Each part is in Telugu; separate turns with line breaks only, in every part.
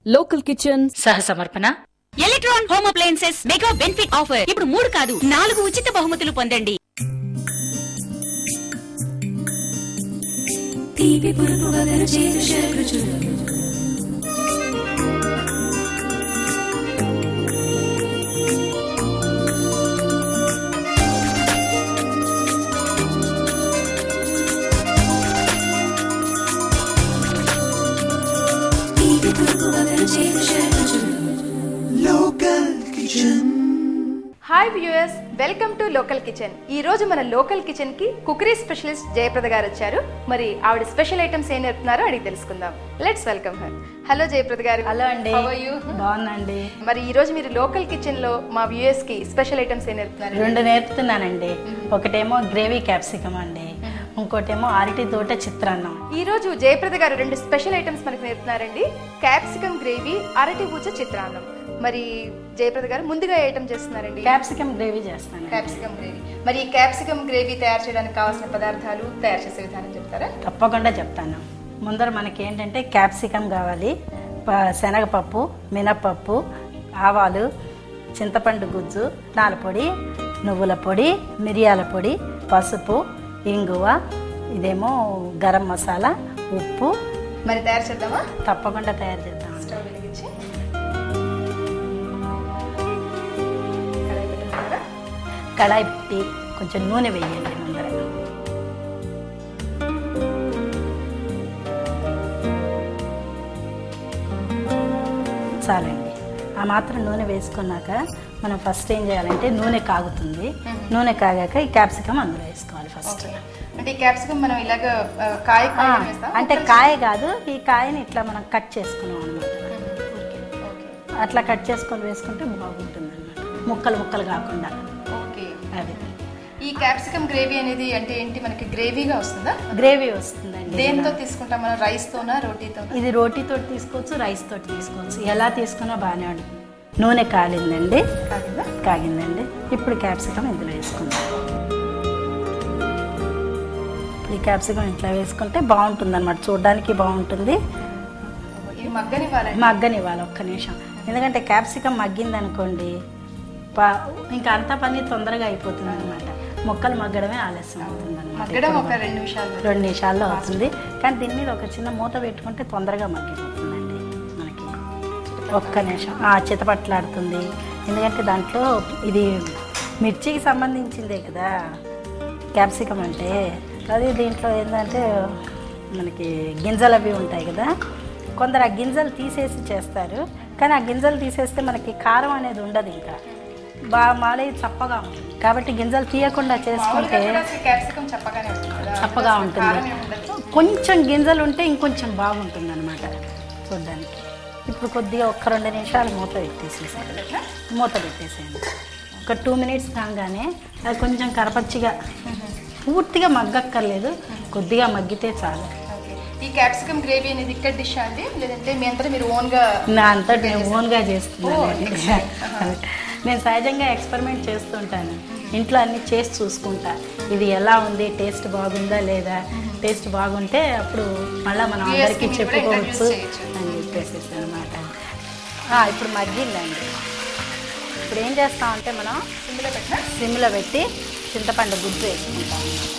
లోకల్ కిచెన్
సహ సమర్పణ Electron home appliances mega benefit offer ఇప్పుడు మూడు కాదు నాలుగు ఉచిత బహుమతులు పొందండి
తీపి పురుపు వగరు చేదు షడ్రుచులు తీపి పురుపు వగరు చేదు షడ్రుచులు
hi viewers welcome to local kitchen ఈ రోజు మన లోకల్ కిచెన్ కి కుకరీ స్పెషలిస్ట్ జయప్రద గారు వచ్చారు మరి ఆవిడ స్పెషల్ ఐటమ్స్ ఏం నేర్పుతున్నారో అడిగి తెలుసుకుందాం let's welcome her hello Jayaprada గారు
హలో అండి
How are you?
బాగుందండి
మరి ఈ రోజు మీరు లోకల్ కిచెన్ లో మా వ్యూయర్స్ కి స్పెషల్ ఐటమ్స్ ఏం నేర్పుతున్నారు
రెండు నేర్పుతున్నానండి ఒకటేమో గ్రేవీ క్యాప్సికమ్ అండి ఇంకోటేమో అరటి తోట చిత్రాన్నం
ఈ రోజు జయప్రద గారు రెండు స్పెషల్ ఐటమ్స్ మనకు నేర్పుతున్నారండి క్యాప్సికమ్ గ్రేవీ అరటి పూచ చిత్రాన్నం మరి జయప్రద గారు ముందుగా ఏ ఐటమ్ చేస్తున్నారండి
క్యాప్సికమ్ గ్రేవీ చేస్తాను
క్యాప్సికమ్ గ్రేవీ మరి ఈ క్యాప్సికమ్ గ్రేవీ తయారు చేయడానికి కావాల్సిన పదార్థాలు తయారు చేసే విధానం చెప్తారా
తప్పకుండా చెప్తాను ముందర మనకి ఏంటంటే క్యాప్సికమ్ కావాలి ప- శనగపప్పు మినపప్పు ఆవాలు చింతపండు గుజ్జు నాల పొడి నువ్వుల పొడి మిరియాల పొడి పసుపు ఇంగువ ఇదేమో గరం మసాలా ఉప్పు
మరి తయారు చేద్దామా
తప్పకుండా తయారు చేద్దాం
స్టవ్ వెలిగించి కడాయి పెట్టుకుంటారా
కడాయి పెట్టి కొంచెం నూనె వేయండి ముందర చాలండి ఆ మాత్రం నూనె వేసుకున్నాక మనం ఫస్ట్ ఏం చేయాలంటే నూనె కాగుతుంది నూనె కాగాక ఈ క్యాప్సికమ్ అందులో వేసుకోవాలి ఫస్ట్
ఓకే అంటే ఈ క్యాప్సికమ్ మనం ఇలాగ ఆ, కాయ
ఆ,
కాయ వేస్తాం
అంటే కాయ కాదు ఈ కాయని ఇట్లా మనం కట్ చేసుకున్నాం అనమాట
ఓకే
అట్లా కట్ చేసుకొని వేసుకుంటే బాగుంటుంది అనమాట ముక్కలు ముక్కలు కాకుండా
ఓకే
అది
ఈ క్యాప్సికమ్ గ్రేవీ అనేది అంటే ఏంటి మనకి గ్రేవీగా వస్తుందా
గ్రేవీ వస్తుందండి
దేంతో తీసుకుంటాం మనం రైస్ తోనా రోటీతోనా
ఇది రోటీతో తీసుకోవచ్చు రైస్ తోటి తీసుకోవచ్చు ఎలా తీసుకున్నా బాగానే ఉంటుంది నూనె కాలిందండి
కాగిందా
కాగిందండి ఇప్పుడు క్యాప్సికం ఇందులో వేసుకుందాం ఈ క్యాప్సికం ఇట్లా వేసుకుంటే బాగుంటుంది అనమాట చూడడానికి బాగుంటుంది
ఇది మగ్గనివ్వాలండి
మగ్గనివ్వాలి ఒక్క నిమిషం ఎందుకంటే క్యాప్సికం మగ్గింది అనుకోండి ప- ఇంకా అంతా పని తొందరగా అయిపోతుంది అనమాట మొక్కలు మగ్గడమే ఆలస్యం అవుతుంది
మగ్గడం ఒక రెండు నిమిషాలు
రెండు నిమిషాల్లో అవుతుంది కానీ దీని మీద ఒక చిన్న మూత పెట్టుకుంటే తొందరగా మగ్గిపోతుందండి మనకి ఒక్క నిమిషం ఆ చితపట్లాడుతుంది ఎందుకంటే దాంట్లో ఇది మిర్చికి సంబంధించిందే కదా క్యాప్సికం అంటే అది దీంట్లో ఏంటంటే మనకి గింజలు అవి ఉంటాయి కదా కొందరు ఆ గింజలు తీసేసి చేస్తారు కానీ ఆ గింజలు తీసేస్తే మనకి కారం అనేది ఉండదు ఇంకా బాగా మాలే చప్పగా ఉంటుంది కాబట్టి గింజలు తీయకుండా చేసుకుంటే
క్యాప్సికమ్ చప్పగానే ఉంటుంది కదా
చప్పగా
కారం
ఉంటుంది
ఏమి ఉండదు
కొంచెం గింజలు ఉంటే ఇంకొంచెం బాగుంటుంది అనమాట చూడ్డానికి ఇప్పుడు కొద్దిగా ఒక్క రెండు నిమిషాలు మూత పెట్టేసేసేయండి మూత పెట్టేసేయండి ఒక టూ మినిట్స్ కాగానే అది కొంచెం కరపచ్చిగా పూర్తిగా మగ్గక్కర్లేదు కొద్దిగా మగ్గితే చాలు
ఓకే. ఈ క్యాప్సికమ్ గ్రేవీ అనేది ఇక్కడ డిష్ అండి లేదంటే మీ అంతా మీరు ఓన్ గా
నా అంతా నేను ఓన్గా చేస్తున్నాను నేను సహజంగా ఎక్స్పెరిమెంట్ చేస్తుంటాను ఇంట్లో అన్ని చేసి చూసుకుంటా ఇది ఎలా ఉంది టేస్ట్ బాగుందా లేదా టేస్ట్ బాగుంటే అప్పుడు మళ్ళీ మనం
Viewers కి
అందరికీ
మీరు కూడా
చెప్పుకోవచ్చు
introduce చేయొచ్చు.
అని చెప్పేసి అనమాట ఇప్పుడు మగ్గిందండి ఇప్పుడు ఏం చేస్తామంటే మనం
ఇందులో పెట్టిన
సిమ్లో పెట్టి చింతపండు గుజ్జు వేసుకుంటాం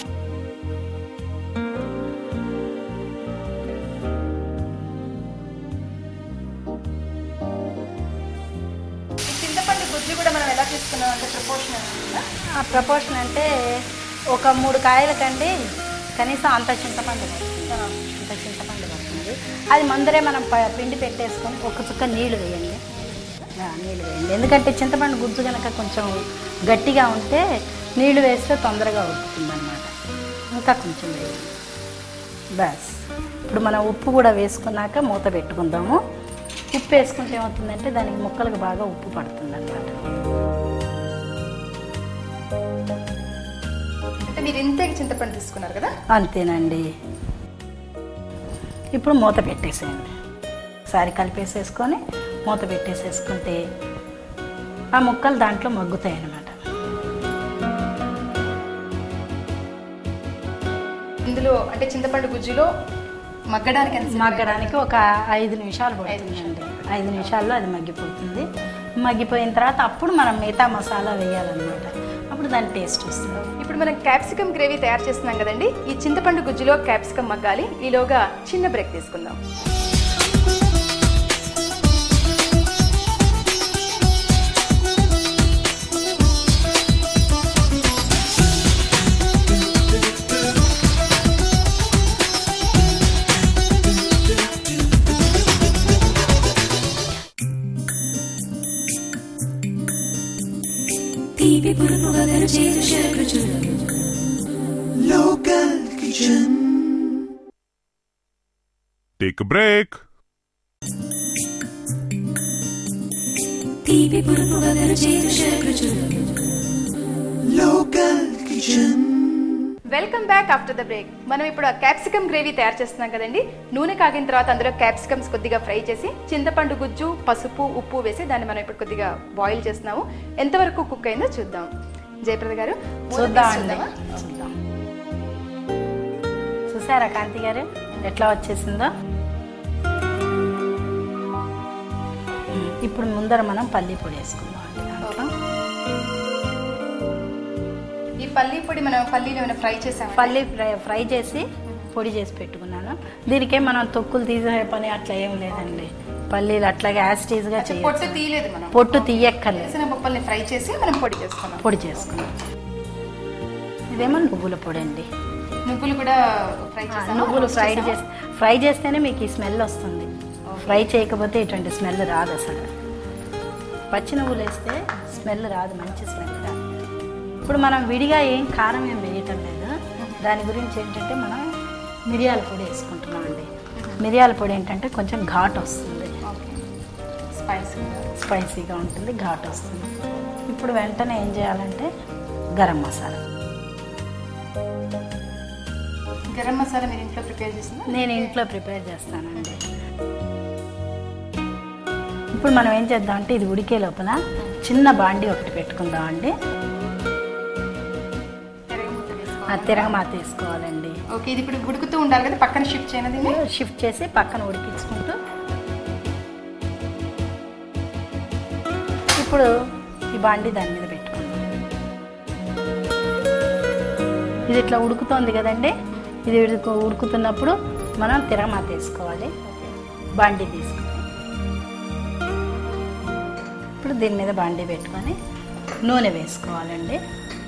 ఈ చింతపండు గుజ్జు కూడా మనం ఎలా తీసుకున్నాం అంటే ప్రపోర్షన్
ఆ ప్రపోర్షన్ అంటే ఒక మూడు కాయలకండి కనీసం అంత చింతపండు పడుతుంది అంత చింతపండు పడుతుంది అది ముందరే మనం ప- పిండి పెట్టేసుకొని ఒక చుక్క నీళ్లు వేయండి ఆ, నీళ్లు వేయండి ఎందుకంటే చింతపండు గుజ్జు కనుక కొంచెం గట్టిగా ఉంటే నీళ్లు వేస్తే తొందరగా ఉడుకుతుంది అనమాట ఇంకా కొంచెం వేయండి బస్ ఇప్పుడు మనం ఉప్పు కూడా వేసుకున్నాక మూత పెట్టుకుందాము ఉప్పు వేసుకుంటే ఏమవుతుందంటే దానికి ముక్కలకు బాగా ఉప్పు పడుతుంది అనమాట
అంటే మీరు ఇంతే చింతపండు తీసుకున్నారు కదా
అంతేనండి ఇప్పుడు మూత పెట్టేసేయండి ఒకసారి కలిపేసేసుకొని మూత పెట్టేసేసుకుంటే ఆ ముక్కలు దాంట్లో మగ్గుతాయి అన్నమాట
ఇందులో అంటే చింతపండు గుజ్జులో మగ్గడానికి ఎంత సేపు
మగ్గడానికి ఒక ఐదు నిమిషాలు
ఐదు నిమిషాలు
పడుతుందండి ఐదు నిమిషాల్లో అది మగ్గిపోతుంది మగ్గిపోయిన తర్వాత అప్పుడు మనం మిగతా మసాలా వేయాలన్నమాట అప్పుడు దాని టేస్ట్ వస్తుంది
ఇప్పుడు మనం క్యాప్సికమ్ గ్రేవీ తయారు చేస్తున్నాం కదండి ఈ చింతపండు గుజ్జులో క్యాప్సికమ్ మగ్గాలి ఈలోగా చిన్న బ్రేక్ తీసుకుందాం
తీపి పురుపు వగరు చేదు షడ్రుచులు
Local Kitchen.
Take a break.
తీపి పురుపు వగరు చేదు షడ్రుచులు
Local Kitchen.
Welcome back after the break మనం ఇప్పుడు ఆ క్యాప్సికమ్ గ్రేవీ తయారు చేస్తున్నాం కదండి నూనె కాగిన తర్వాత అందులో క్యాప్సికమ్స్ కొద్దిగా ఫ్రై చేసి చింతపండు గుజ్జు పసుపు ఉప్పు వేసి దాన్ని మనం ఇప్పుడు కొద్దిగా బాయిల్ చేస్తున్నాము ఎంతవరకు కుక్ అయిందో చూద్దాం జయప్రద గారు మూత తీసి
చూద్దామండి
చూద్దామా?
చూద్దాం చూసారా కాంతి గారు ఎట్లా వచ్చేసిందో ఇప్పుడు ముందర మనం పల్లి పొడి వేసుకుందాం అండి దాంట్లో
ఈ పల్లి పొడి మనం పల్లీలు ఏమైనా ఫ్రై చేసాం
పల్లి ఫ్రై ఫ్రై చేసి పొడి చేసి పెట్టుకున్నాను దీనికే మనం తొక్కులు తీసే పని అట్లా ఏం లేదండి పల్లీలు అట్లాగే యాసిటీస్గా
పొట్టు
చేయొచ్చు
తీయలేదు మనం
పొట్టు తీయక్కర్లేదు
వేసిన పప్పుల్ని ఫ్రై చేసి మనం పొడి చేసుకున్నాం
పొడి చేసుకున్నాం ఇదేమో నువ్వుల పొడి అండి
నువ్వులు కూడా ఫ్రై
ఆ,
చేసాము
నువ్వులు
roast
ఫ్రై
చేసాము.
చేస్తే ఫ్రై చేస్తేనే మీకు ఈ స్మెల్ వస్తుంది ఫ్రై చేయకపోతే ఇటువంటి స్మెల్ రాదు అసలు పచ్చి నువ్వులు వేస్తే స్మెల్ రాదు మంచి స్మెల్ రాదు ఇప్పుడు మనం విడిగా ఏం కారం ఏం వేయటం లేదు దాని గురించి ఏంటంటే మనం మిరియాల పొడి వేసుకుంటున్నాం అండి మిరియాల పొడి ఏంటంటే కొంచెం ఘాట్ వస్తుంది
స్పైసీ
స్పైసీగా ఉంటుంది ఘాట్ వస్తుంది ఇప్పుడు వెంటనే ఏం చేయాలంటే గరం మసాలా
గరం మసాలా మీరు ఇంట్లో ప్రిపేర్ చేసిందా
నేను ఇంట్లో ప్రిపేర్ చేస్తానండి ఇప్పుడు మనం ఏం చేద్దాం అంటే ఇది ఉడికే లోపల చిన్న బాండి ఒకటి పెట్టుకుందాం అండి
తిరగముద్ద వేసుకోవాలి.
ఆ తిరగమాత తీసుకోవాలండి
ఓకే ఇది ఇప్పుడు ఉడుకుతూ ఉండాలి కదా పక్కన షిఫ్ట్ చేయను దీన్ని
షిఫ్ట్ చేసి పక్కన ఉడికించుకుంటూ ఇప్పుడు ఈ బాండి దాని మీద పెట్టుకుందాం ఇది ఇట్లా ఉడుకుతోంది కదండి ఇది ఉడుకు- ఉడుకుతున్నప్పుడు మనం తిరగమాత వేసుకోవాలి బాండి తీసుకుని ఇప్పుడు దీని మీద బాండి పెట్టుకొని నూనె వేసుకోవాలండి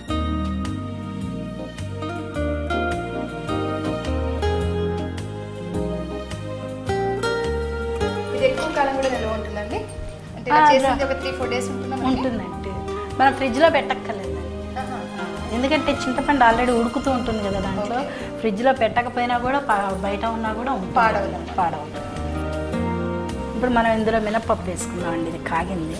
ఇది ఎక్కువ కాలం కూడా నిల్వ ఉంటుందండి అంటే ఇలా
ఆ,
చేసింది
ఇలా.
ఒక త్రీ ఫోర్ డేస్ ఉంటుందా మనకి?
ఉంటుందండి మనం ఫ్రిడ్జ్లో పెట్టక్కర్లేదు
ఆహా.
ఎందుకంటే చింతపండు ఆల్రెడీ ఉడుకుతూ ఉంటుంది కదా దాంట్లో ఫ్రిడ్జ్లో పెట్టకపోయినా కూడా పా- బయట ఉన్నా కూడా ఉంటుంది.
పాడవదు.
పాడవదు ఇప్పుడు మనం ఇందులో మినపప్పు వేసుకుందాం అండి ఇది కాగింది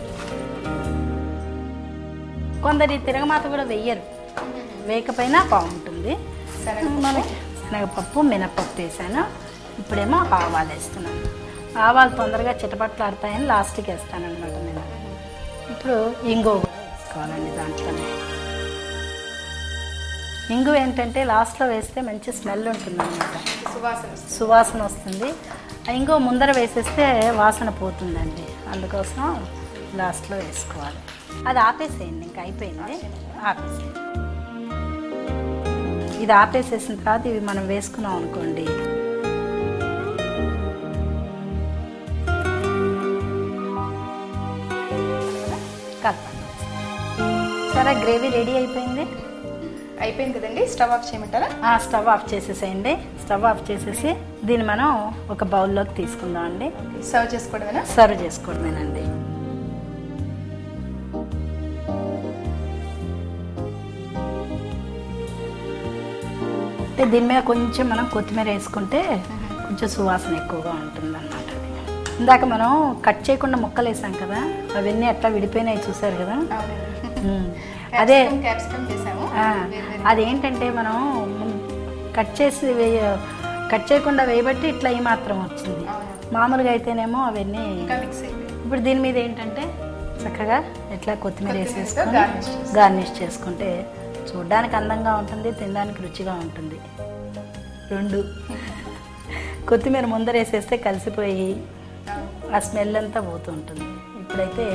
కొందరు ఈ తిరగమాత కూడా వెయ్యరు వేయకపోయినా బాగుంటుంది
శనగపప్పు.
మనకి శనగపప్పు మినపప్పు వేసాను ఇప్పుడేమో ఆవాలు వేస్తున్నాను ఆవాలు తొందరగా చిటపట్లాడతాయని లాస్ట్కి వేస్తాను అనమాట నేను ఇప్పుడు ఇంగువ కూడా వేసుకోవాలండి దాంట్లోనే ఇంగువ ఏంటంటే లాస్ట్లో వేస్తే మంచి స్మెల్ ఉంటుంది అనమాట
సువాసన వస్తుంది.
సువాసన వస్తుంది ఆ ఇంగువ ముందర వేసేస్తే వాసన పోతుందండి అందుకోసం లాస్ట్లో వేసుకోవాలి అది ఆపేసేయండి ఇంకా అయిపోయింది ఆపేసేయండి ఇది ఆపేసేసిన తర్వాత ఇవి మనం వేసుకున్నాం అనుకోండి కలపండి సరే గ్రేవీ రెడీ అయిపోయింది
అయిపోయింది కదండి స్టవ్ ఆఫ్ చేయమంటారా
ఆ, స్టవ్ ఆఫ్ చేసేసేయండి స్టవ్ ఆఫ్ చేసేసి దీన్ని మనం ఒక బౌల్లోకి తీసుకుందాం అండి
సర్వ్ చేసుకోవడమేనా
సర్వ్ చేసుకోవడమేనండి అంటే దీని మీద కొంచెం మనం కొత్తిమీర వేసుకుంటే కొంచెం సువాసన ఎక్కువగా ఉంటుంది అన్నమాట ఇందాక మనం కట్ చేయకుండా ముక్కలు వేసాం కదా అవన్నీ అట్లా విడిపోయినాయి చూసారు కదా
అవునండి
ఉమ్. అదే
క్యాప్సికమ్ చేసాము
ఆ,
వేరు వేరు.
అదేంటంటే మనం కట్ చేసి వేయ కట్ చేయకుండా వేయబట్టి ఇట్లా ఈ మాత్రం వచ్చింది
అవును.
మామూలుగా అయితేనేమో అవన్నీ
ఇంకా మిక్స్ అయిపోయింది
ఇప్పుడు దీని మీద ఏంటంటే చక్కగా ఇట్లా కొత్తిమీర
కొత్తిమీరతో
వేసేసుకొని
garnish చేసుకో.
గార్నిష్ చేసుకుంటే చూడడానికి అందంగా ఉంటుంది తినడానికి రుచిగా ఉంటుంది రెండు కొత్తిమీర ముందర వేసేస్తే కలిసిపోయి ఆ స్మెల్ అంతా పోతూ ఉంటుంది ఇప్పుడైతే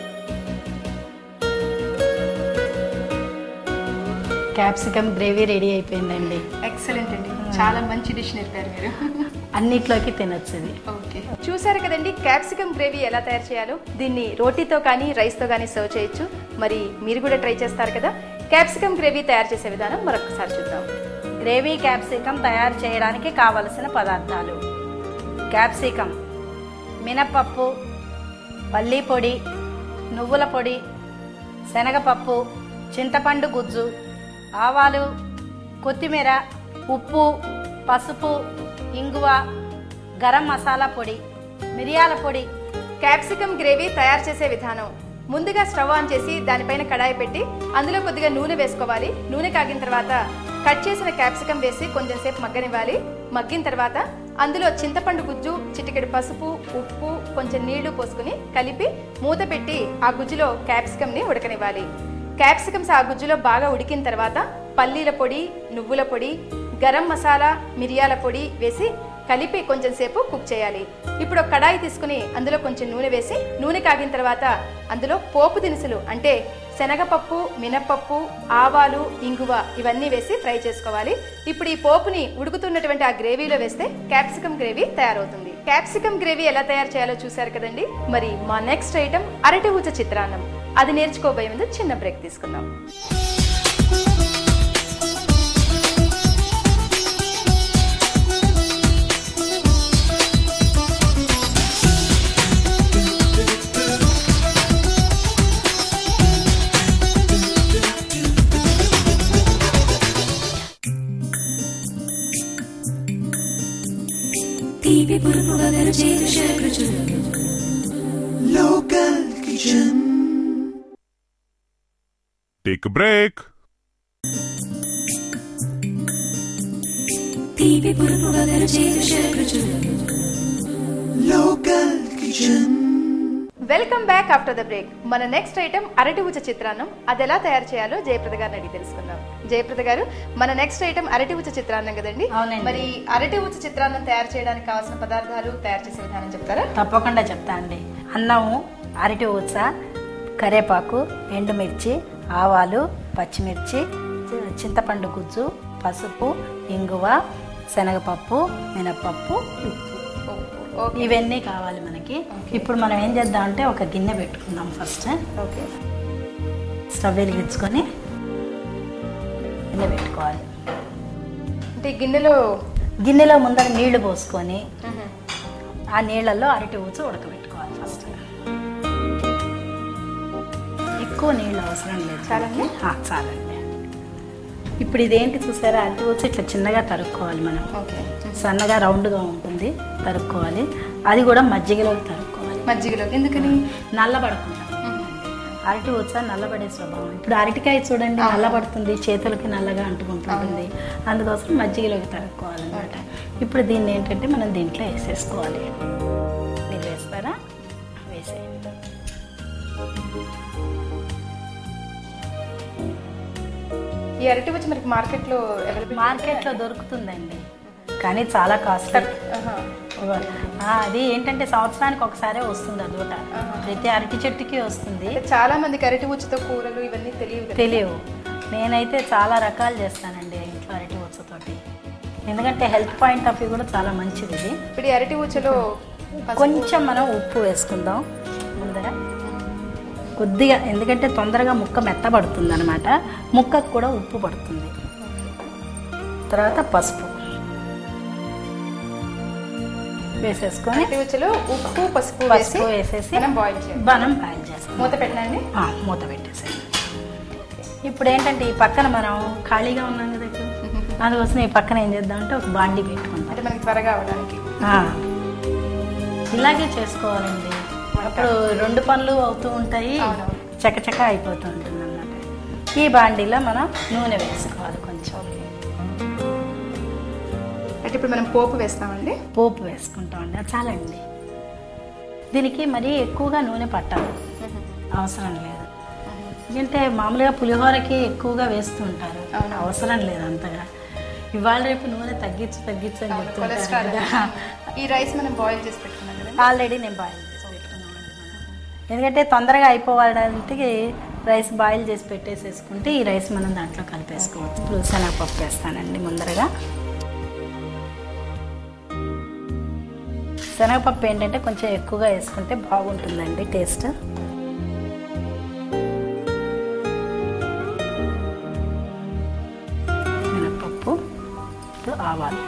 క్యాప్సికమ్ గ్రేవీ రెడీ అయిపోయిందండి
ఎక్సలెంట్ అండి చాలా మంచి డిష్ నేర్పారు మీరు
అన్నిట్లోకి తినొచ్చు ఇది
ఓకే చూసారు కదండి క్యాప్సికమ్ గ్రేవీ ఎలా తయారు చేయాలో దీన్ని రోటీతో కానీ రైస్తో కానీ సర్వ్ చేయొచ్చు మరి మీరు కూడా ట్రై చేస్తారు కదా క్యాప్సికమ్ గ్రేవీ తయారు చేసే విధానం మరొకసారి చూద్దాం
గ్రేవీ క్యాప్సికమ్ తయారు చేయడానికి కావలసిన పదార్థాలు క్యాప్సికమ్ మినపప్పు పల్లీ పొడి నువ్వుల పొడి శనగపప్పు చింతపండు గుజ్జు ఆవాలు కొత్తిమీర ఉప్పు పసుపు ఇంగువ గరం మసాలా పొడి మిరియాల పొడి
క్యాప్సికమ్ గ్రేవీ తయారు చేసే విధానం ముందుగా స్టవ్ ఆన్ చేసి దానిపైన కడాయి పెట్టి అందులో కొద్దిగా నూనె వేసుకోవాలి నూనె కాగిన తర్వాత కట్ చేసిన క్యాప్సికమ్ వేసి కొంచెం సేపు మగ్గనివ్వాలి మగ్గిన తర్వాత అందులో చింతపండు గుజ్జు చిటికెడు పసుపు ఉప్పు కొంచెం నీళ్లు పోసుకుని కలిపి మూత పెట్టి ఆ గుజ్జులో క్యాప్సికమ్ ని ఉడకనివ్వాలి క్యాప్సికమ్స్ ఆ గుజ్జులో బాగా ఉడికిన తర్వాత పల్లీల పొడి నువ్వుల పొడి గరం మసాలా మిరియాల పొడి వేసి కలిపి కొంచెం సేపు కుక్ చేయాలి ఇప్పుడు ఒక కడాయి తీసుకుని అందులో కొంచెం నూనె వేసి నూనె కాగిన తర్వాత అందులో పోపు దినుసులు అంటే శనగపప్పు మినపప్పు ఆవాలు ఇంగువ ఇవన్నీ వేసి ఫ్రై చేసుకోవాలి ఇప్పుడు ఈ పోపుని ఉడుకుతున్నటువంటి ఆ గ్రేవీలో వేస్తే క్యాప్సికమ్ గ్రేవీ తయారవుతుంది క్యాప్సికమ్ గ్రేవీ ఎలా తయారు చేయాలో చూశారు కదండి మరి మా నెక్స్ట్ ఐటమ్ అరటి ఊచ చిత్రాన్నం అది నేర్చుకోబోయే ముందు చిన్న బ్రేక్ తీసుకుందాం
తీపి పురుపు వగరు చేదు షడ్రుచులు
Local Kitchen.
Take a break.
తీపి పురుపు వగరు చేదు షడ్రుచులు
Local Kitchen.
Welcome back after the break మన నెక్స్ట్ ఐటమ్ అరటి ఊచ చిత్రాన్నం అది ఎలా తయారు చేయాలో జయప్రద గారిని అడిగి తెలుసుకుందాం జయప్రద గారు మన నెక్స్ట్ ఐటమ్ అరటి ఊచ చిత్రాన్నం కదండి
అవునండి.
మరి అరటి ఊచ చిత్రాన్నం తయారు చేయడానికి కావాల్సిన పదార్థాలు తయారు చేసే విధానం చెప్తారా
తప్పకుండా చెప్తా అండి అన్నము అరటి ఊచ కరేపాకు ఎండుమిర్చి ఆవాలు పచ్చిమిర్చి చి- చింతపండు గుజ్జు పసుపు ఇంగువ శనగపప్పు మినపప్పు ఉప్పు
ఓకే
ఇవన్నీ కావాలి మనకి ఇప్పుడు మనం ఏం చేద్దాం అంటే ఒక గిన్నె పెట్టుకుందాం ఫస్ట్
ఓకే
స్టవ్ వెలిగించుకొని గిన్నె పెట్టుకోవాలి
అంటే ఈ గిన్నెలో
గిన్నెలో ముందర నీళ్లు పోసుకొని ఆ నీళ్ళల్లో అరటి ఊచ ఉడకబెట్టుకోవాలి ఫస్ట్ ఎక్కువ నీళ్ళు అవసరం లేదు
చాలండి?
ఆ, చాలండి ఇప్పుడు ఇదేంటి చూసారా అరటి ఊచ ఇట్లా చిన్నగా తరుక్కోవాలి మనం
ఓకే
సన్నగా రౌండ్గా ఉంటుంది తరుక్కోవాలి అది కూడా మజ్జిగలోకి తరుక్కోవాలి
మజ్జిగలో ఎందుకని
నల్లబడకుండా అరటి ఊచ నల్లబడే స్వభావం ఇప్పుడు అరటికాయ చూడండి నల్లబడుతుంది చేతులకి నల్లగా అంటుకుంటుంటుంది అందుకోసం మజ్జిగలోకి తరుక్కోవాలన్నమాట ఇప్పుడు దీన్ని ఏంటంటే మనం దీంట్లో వేసేసుకోవాలి మీరు వేస్తారా వేసేయండి
ఈ అరటి వచ్చి మనకి మార్కెట్ లో అవైలబుల్
మార్కెట్లో దొరుకుతుందండి కానీ చాలా కాస్ట్లీ అది ఏంటంటే సంవత్సరానికి ఒకసారే వస్తుంది అదొకట ప్రతి అరటి చెట్టుకి వస్తుంది
చాలా మందికి అరటి ఊచతో కూరలు ఇవన్నీ తెలియదు కదా.
తెలియవు నేనైతే చాలా రకాలు చేస్తానండి ఇంట్లో అరటి ఊచతోటి ఎందుకంటే హెల్త్ పాయింట్ ఆఫ్ వ్యూ కూడా చాలా మంచిది ఇది
ఇప్పుడు ఈ అరటి ఊచలో పసుపు-
కొంచెం మనం ఉప్పు వేసుకుందాం ముందర కొద్దిగా ఎందుకంటే తొందరగా ముక్క మెత్తబడుతుంది అనమాట ముక్కకు కూడా ఉప్పు పడుతుంది తర్వాత పసుపు వేసేసుకొని
అరటి ఊచలో ఉప్పు పసుపు వేసి
పసుపు వేసేసి
మనం బాయిల్ చేయాలి
మనం బాయిల్ చేస్తాం
మూత పెట్టినండి
ఆ, మూత పెట్టేసాయి ఇప్పుడు ఏంటంటే ఈ పక్కన మనం ఖాళీగా ఉన్నాం కదా ఇప్పుడు అందుకోసం ఈ పక్కన ఏం చేద్దామంటే ఒక బాండి పెట్టుకుందాం
అంటే మనకి త్వరగా అవడానికి
ఆ, ఇలాగే చేసుకోవాలండి అప్పుడు రెండు పనులు అవుతూ ఉంటాయి
అవునవును.
చకచక అయిపోతూ ఉంటుంది అన్నమాట ఈ బాండీలో మనం నూనె వేసుకోవాలి కొంచెం
అంటే ఇప్పుడు మనం పోపు వేస్తామండి
పోపు వేసుకుంటామండి అది చాలండి దీనికి మరీ ఎక్కువగా నూనె పట్టాలి అవసరం లేదు ఎందుకంటే మామూలుగా పులిహోరకి ఎక్కువగా వేస్తూ ఉంటారు
అవును.
అవసరం లేదు అంతగా ఇవాళ రేపు నూనె తగ్గించు తగ్గించు అని చెప్తుంటారు
కొలెస్ట్రాల్
కదా
ఈ రైస్ మనం బాయిల్ చేసి పెట్టుకున్నాం కదండి
ఆల్రెడీ నేను బాయిల్ చేసి పెట్టుకున్నామండి మనం ఎందుకంటే తొందరగా అయిపోవడానికి రైస్ బాయిల్ చేసి పెట్టేసేసుకుంటే ఈ రైస్ మనం దాంట్లో కలిపేసుకోవచ్చు ఇప్పుడు శనగపప్పు వేస్తానండి ముందరగా శనగపప్పు ఏంటంటే కొంచెం ఎక్కువగా వేసుకుంటే బాగుంటుందండి టేస్ట్ మినపప్పు ఇప్పుడు ఆవాలు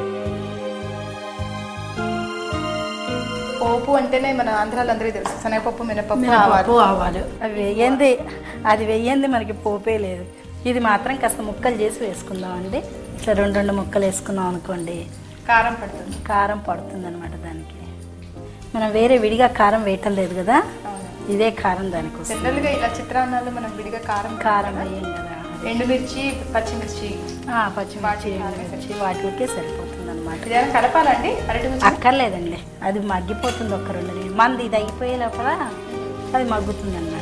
పోపు అంటేనే మన ఆంధ్రాలో అందరికీ తెలుసు శనగపప్పు మినపప్పు ఆవాలు
మినపప్పు ఆవాలు అవి వెయ్యింది అది వెయ్యింది మనకి పోపే లేదు ఇది మాత్రం కాస్త ముక్కలు చేసి వేసుకుందామండి ఇట్లా రెండు రెండు ముక్కలు వేసుకున్నాం అనుకోండి
కారం పడుతుంది
కారం పడుతుంది అనమాట దానికి మనం వేరే విడిగా కారం వేయటం లేదు కదా ఇదే కారం దానికోసం
జనరల్ గా ఇలా చిత్రాన్నాలు మనం విడిగా కారం
కారం వేయం కదా
ఎండుమిర్చి పచ్చిమిర్చి
ఆ, పచ్చిమిర్చి ఎండుమిర్చి వాటికే సరిపోతుంది అనమాట
ఇదేమైనా కలపాలండి అరటి మిర్చి
అక్కర్లేదండి అది మగ్గిపోతుంది ఒక రెండు నిమిషాలు మంది ఇది అయిపోయే లోపల అది మగ్గుతుంది అనమాట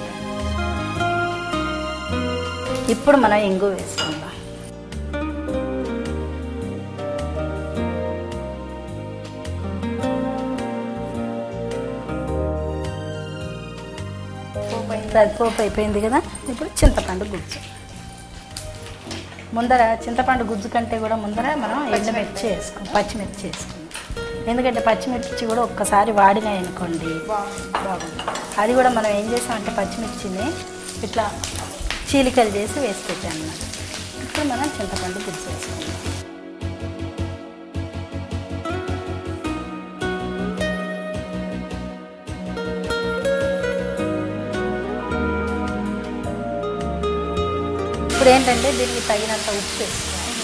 ఇప్పుడు మనం ఇంగు వేసుకుందాం
పోపు అయింది.
సరిపోపు అయిపోయింది కదా ఇప్పుడు చింతపండు గుజ్జు ముందర చింతపండు గుజ్జు కంటే కూడా ముందర మనం ఎండుమిర్చి వేసుకుందాం పచ్చిమిర్చి వేసుకుందాం ఎందుకంటే పచ్చిమిర్చి కూడా ఒక్కసారి వాడినాయి అనుకోండి
బాగుంది
బాగుంది అది కూడా మనం ఏం చేసామంటే పచ్చిమిర్చిని ఇట్లా చీలికలు చేసి వేసి పెట్టాం అన్నమాట ఇప్పుడు మనం చింతపండు గుజ్జు వేసుకుందాం ఇప్పుడు ఏంటంటే దీనికి తగినంత ఉప్పు వేసుకోవాలి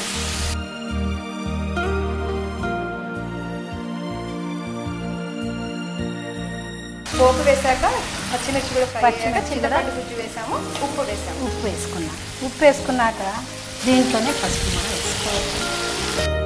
పోపు వేసాక పచ్చిమిర్చి కూడా ఫ్రై అయ్యాక
పచ్చిమిర్చి
చింతపండు గుజ్జు వేసాము ఉప్పు వేసాము
ఉప్పు వేసుకున్నాం ఉప్పు వేసుకున్నాక దీంట్లోనే పసుపు కూడా వేసుకోవాలి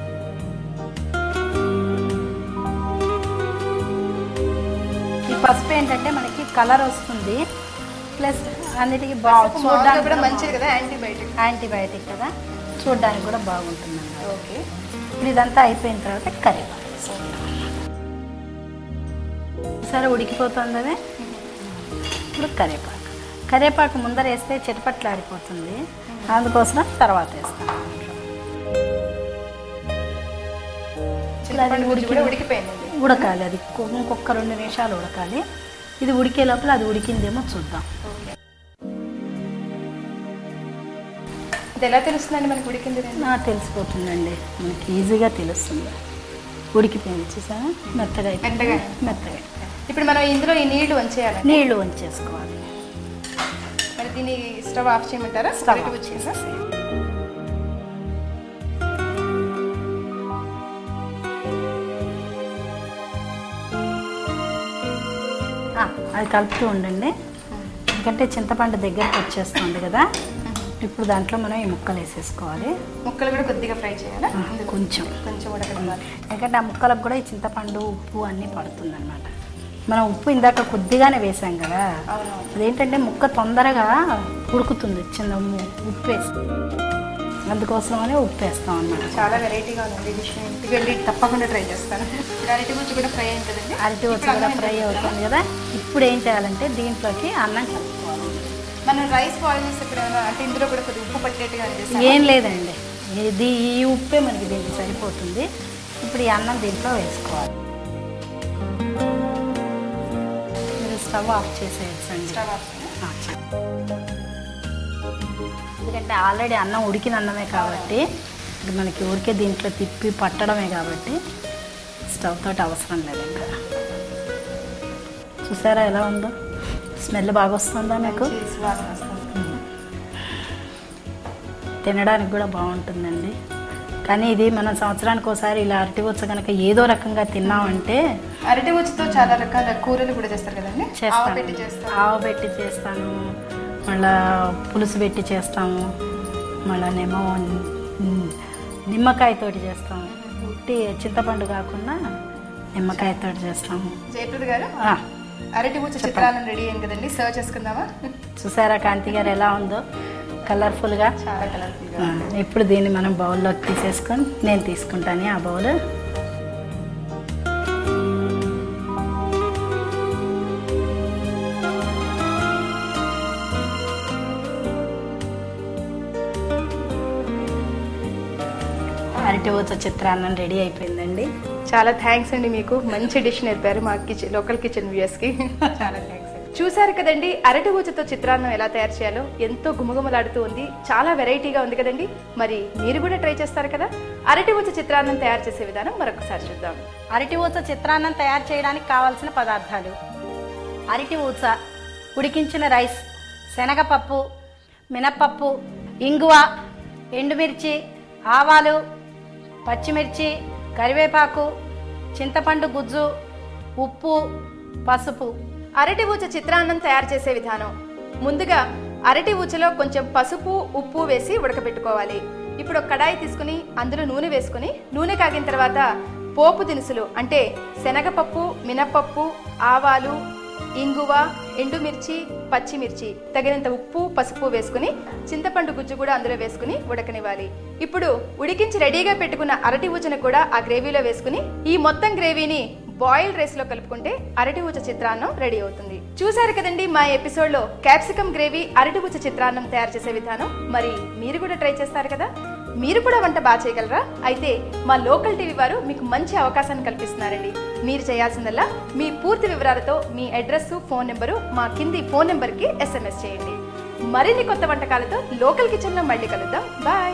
ఈ పసుపు ఏంటంటే మనకి కలర్ వస్తుంది ప్లస్ అన్నిటికీ బాగా
మామూలుగా కూడా
చూడడానికి
మంచిది కదా యాంటీబయాటిక్
యాంటీబయాటిక్ కదా చూడడానికి కూడా బాగుంటుంది అన్నమాట
ఓకే
ఇప్పుడు ఇదంతా అయిపోయిన తర్వాత కరివేపాకు వేసుకుంటాం సరే ఉడికిపోతుంది అదే ఇప్పుడు కరివేపాకు కరివేపాకు ముందర వేస్తే చిటపట్లాడిపోతుంది అందుకోసం తర్వాత వేస్తాను
చింతపండు గుజ్జు కూడా ఉడికిపోయింది
ఉడకాలి అది కొ- ఇంకొక రెండు నిమిషాలు ఉడకాలి ఇది ఉడికే లోపల అది ఉడికిందేమో చూద్దాం
ఇది ఎలా తెలుస్తుందండి మనకి ఉడికింది అని?
నాకు తెలిసిపోతుందండి మనకి ఈజీగా తెలుస్తుంది ఉడికిపోయింది చూసారా మెత్తగా అయిపోయింది.
మెత్తగా.
మెత్తగా
ఇప్పుడు మనం ఇందులో ఈ నీళ్లు వంచేయాలండి
నీళ్లు వంచేసుకోవాలి
మరి దీన్ని స్టవ్ ఆఫ్ చేయమంటారా
స్టవ్
అరటి
ఆఫ్
గుజ్జు చేసా?
ఆ, అది కలుపుతూ ఉండండి ఎందుకంటే చింతపండు దగ్గరకు వచ్చేస్తుంది కదా ఇప్పుడు దాంట్లో మనం ఈ ముక్కలు వేసేసుకోవాలి
ముక్కలు కూడా కొద్దిగా ఫ్రై చేయాలా
ఆ, కొంచెం
కొంచెం ఉడకనివ్వాలి
ఎందుకంటే ఆ ముక్కలకు కూడా ఈ చింతపండు ఉప్పు అన్నీ పడుతుంది అనమాట మనం ఉప్పు ఇందాక కొద్దిగానే వేసాం కదా
అవునవును
అదేంటంటే ముక్క తొందరగా ఉడుకుతుంది చిన్న ము- ఉప్పు వేస్తే అందుకోసమని ఉప్పు వేస్తాం అన్నమాట
చాలా వెరైటీగా ఉంది డిష్ ఇంటికి వెళ్ళి తప్పకుండా ట్రై చేస్తాను ఇప్పుడు అరటి గుజ్జు కూడా ఫ్రై అయింది కదండి
అరటి వచ్చి
ఇప్పుడు
కూడా
అన్నం
ఫ్రై
వేసేస్తారా?
అవుతుంది కదా ఇప్పుడు ఏం చేయాలంటే దీంట్లోకి అన్నం కలుపుకోవాలి
మనం రైస్ బాయిల్ చేసేప్పుడు ఏమైనా అంటే ఇందులో కూడా కొద్దిగా ఉప్పు పట్టేట్టుగా అనిపిస్తుంది
ఏం లేదండి ఇది ఈ ఉప్పే మనకి దీనికి సరిపోతుంది ఇప్పుడు ఈ అన్నం దీంట్లో వేసుకోవాలి మీరు స్టవ్ ఆఫ్ చేసేయచ్చండి
స్టవ్ ఆఫ్ చేయాలా?
ఆ, చేయండి. ఎందుకంటే ఆల్రెడీ అన్నం ఉడికిన అన్నమే కాబట్టి ఇది మనకి ఊరికే దీంట్లో తిప్పి పట్టడమే కాబట్టి స్టవ్ తోటి అవసరం లేదు ఇంకా చూసారా ఎలా ఉందో స్మెల్ బాగా వస్తుందా మీకు
మంచి సువాసన వస్తుంది
తినడానికి కూడా బాగుంటుందండి కానీ ఇది మనం సంవత్సరానికి ఒకసారి ఇలా అరటి వచ్చ కనుక ఏదో రకంగా తిన్నామంటే
అరటి గుజ్జుతో చాలా రకాల కూరలు కూడా చేస్తారు కదండి ఆవ
చేస్తాను
పెట్టి చేస్తారు
ఆవ పెట్టి చేస్తాను మళ్ళా పులుసు పెట్టి చేస్తాము మళ్ళానేమో ని- నిమ్మకాయతోటి చేస్తాము ఉట్టి చింతపండు కాకుండా నిమ్మకాయతోటి చేస్తాము
జయప్రద గారు
ఆ,
అరటి గుజ్జు చిత్రాన్నం రెడీ అయింది కదండి సర్వ్ చేసుకుందామా
చూసారా కాంతి గారు ఎలా ఉందో కలర్ఫుల్గా
చాలా కలర్ఫుల్ గా
ఆ, ఇప్పుడు దీన్ని మనం బౌల్లోకి తీసేసుకొని నేను తీసుకుంటాను ఆ బౌల్ అరటి ఊత చిత్రాన్నం రెడీ అయిపోయిందండి
చాలా థ్యాంక్స్ అండి మీకు మంచి డిష్ నేర్పారు మా కిచెన్ లోకల్ కిచెన్ వ్యూయర్స్ కి చాలా థ్యాంక్స్ చూసారు కదండి అరటి ఊచతో చిత్రాన్నం ఎలా తయారు చేయాలో ఎంతో గుమగుమలాడుతూ ఉంది చాలా వెరైటీగా ఉంది కదండి మరి మీరు కూడా ట్రై చేస్తారు కదా అరటి ఊచ చిత్రాన్నం తయారు చేసే విధానం మరొకసారి చూద్దాం
అరటి ఊచ చిత్రాన్నం తయారు చేయడానికి కావాల్సిన పదార్థాలు అరటి ఊచ ఉడికించిన రైస్ శనగపప్పు మినప్పప్పు ఇంగువ ఎండుమిర్చి ఆవాలు పచ్చిమిర్చి కరివేపాకు చింతపండు గుజ్జు ఉప్పు పసుపు
అరటి ఊచ చిత్రాన్నం తయారు చేసే విధానం ముందుగా అరటి ఊచలో కొంచెం పసుపు ఉప్పు వేసి ఉడకబెట్టుకోవాలి ఇప్పుడు ఒక కడాయి తీసుకుని అందులో నూనె వేసుకుని నూనె కాగిన తర్వాత పోపు దినుసులు అంటే శనగపప్పు మినపప్పు ఆవాలు ఇంగువ ఎండుమిర్చి పచ్చిమిర్చి తగినంత ఉప్పు పసుపు వేసుకుని చింతపండు గుజ్జు కూడా అందులో వేసుకుని ఉడకనివ్వాలి ఇప్పుడు ఉడికించి రెడీగా పెట్టుకున్న అరటి ఊచను కూడా ఆ గ్రేవీలో వేసుకుని ఈ మొత్తం గ్రేవీని బాయిల్డ్ రైస్ లో కలుపుకుంటే అరటి ఊచ చిత్రాన్నం రెడీ అవుతుంది చూసారు కదండి మా ఎపిసోడ్ లో క్యాప్సికం గ్రేవీ అరటి ఊచ చిత్రాన్నం తయారు చేసే విధానం మరి మీరు కూడా ట్రై చేస్తారు కదా మీరు కూడా వంట బాగా చేయగలరా అయితే మా లోకల్ టీవీ వారు మీకు మంచి అవకాశాన్ని కల్పిస్తున్నారండి మీరు చేయాల్సిందల్లా మీ పూర్తి వివరాలతో మీ అడ్రస్ ఫోన్ నెంబరు మా కింది ఫోన్ నెంబర్కి ఎస్ఎంఎస్ చేయండి మరిన్ని కొత్త వంటకాలతో లోకల్ కిచెన్లో మళ్ళీ కలుద్దాం బాయ్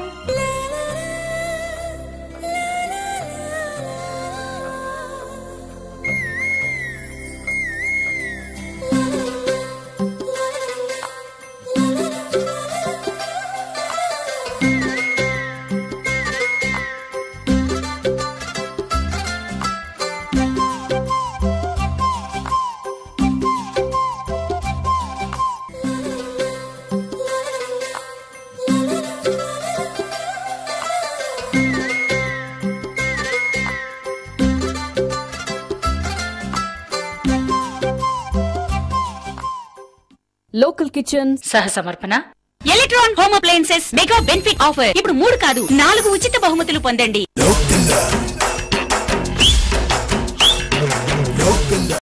లోకల్ కిచెన్
సహ సమర్పణ
Electron home appliances mega benefit offer ఇప్పుడు మూడు కాదు నాలుగు ఉచిత బహుమతులు పొందండి
లోకల్